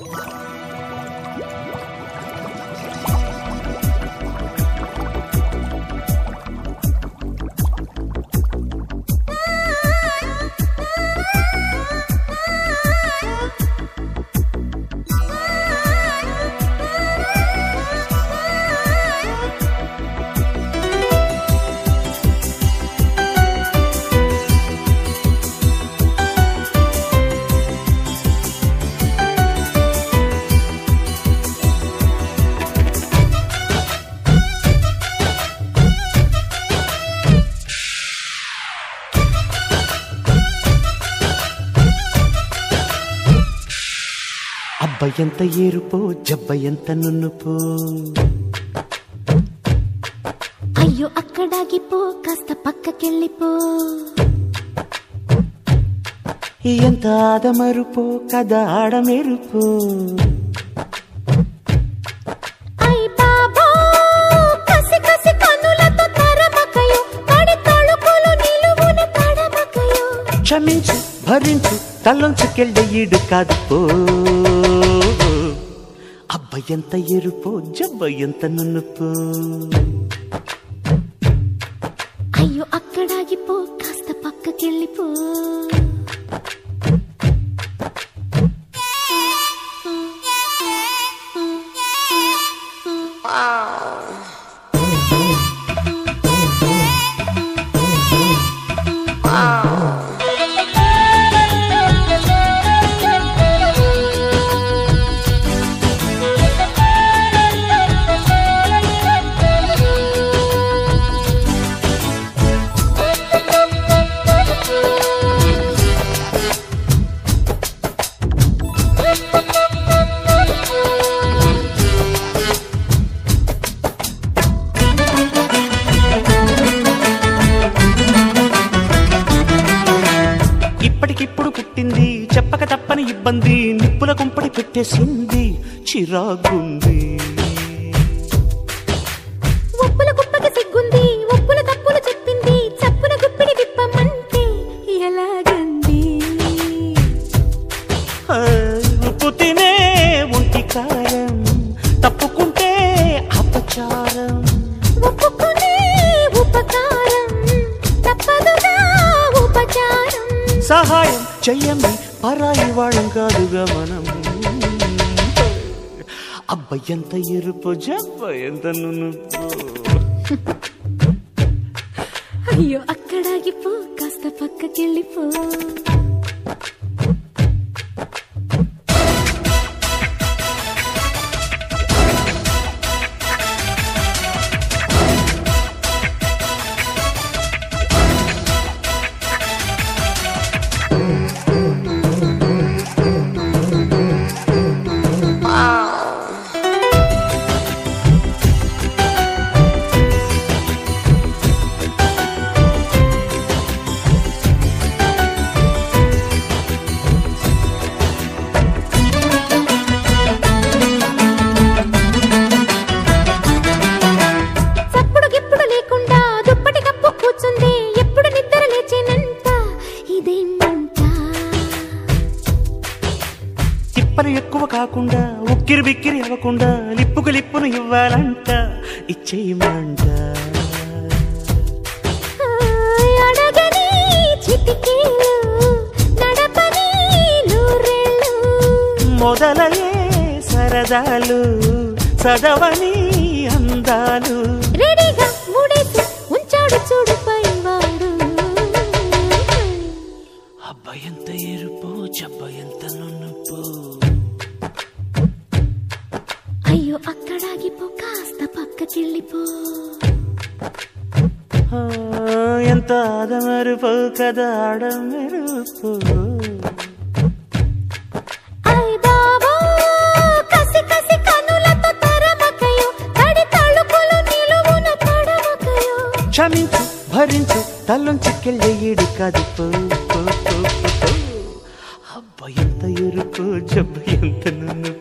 అబ్బ ఎంత ఏరుపో జబ్బ ఎంత నున్నుపో అయ్యో అక్కడాగిపో కాస్త పక్కకెళ్ళిపో ఎంత ఆదమరుపో కథ ఆడమెరుపో అయ్ బాబో కసి కసి కన్నులతో తరమకయో పడి తళుకులు నిలువున తడమకయో క్షమించు భరించు తలొంచుకెళ్ళే ఈడు కాదు పో అబ్బ ఎంత ఎరుపో జబ్బ ఎంత నున్నుపో అయ్యో అక్కడాగిపో కాస్త పక్కకెళ్ళిపో ఇప్పటికిప్పుడు పుట్టింది చెప్పక తప్పని ఇబ్బంది నిప్పుల కుంపడి పెట్టేసింది చిరాగుంది ఒప్పుల కుప్పకి సిగ్గుంది ఒప్పుల తప్పులు చెప్పింది చప్పున గుప్పిడి విప్పమంటే ఎలాగంది ఆ, ఉప్పు తినే ఒంటి కారం తప్పుకుంటే అపచారం ఒప్పుకునే ఉపకారం తప్పదుగా ఉపచారం సహాయం చెయ్యమి పరాయి వాళ్ళం కాదుగా మనం అబ్బ ఎంత ఎరుపు జబ్బ ఎంత నునుపు అయ్యో అక్కడాగిపో కాస్త పక్కకెళ్ళిపో చప్పుడు గిప్పుడు లేకుండా దుప్పటి కప్పు కూర్చుంది ఎప్పుడు నిద్ర లేచేనంట ఇదేమంట తిప్పలు ఎక్కువ కాకుండా ఉక్కిరి బిక్కిరి అవ్వకుండా లిప్పుకు లిప్పును ఇవ్వాలంట ఇచ్చేయమంట ఆయ్ అడగని చిటికేలు నడపని నూరేళ్ళు మొదలయే సరదాలు చదవని అందాలు రెడీగా మూడేసి ఉంచాడు చూడు పైవాడు అబ్బ ఎంత ఎరుపో జబ్బ ఎంత నునుపు అయ్యో అక్కడాగిపో కాస్త పక్కకెళ్ళిపో ఆ, ఎంత ఆదమరుపో కదా ఆడమెరుపు అయ్ బాబో కసి కసి కన్నులతో తరమకయో తడి తళుకులు నిలువున తడమకయో క్షమించు భరించు తల్లుంచుకెళ్ళే ఈడు కాదు పో, పో, పో, పో, పో. అబ్బ ఎంత ఎరుపు జబ్బ ఎంత నునుపు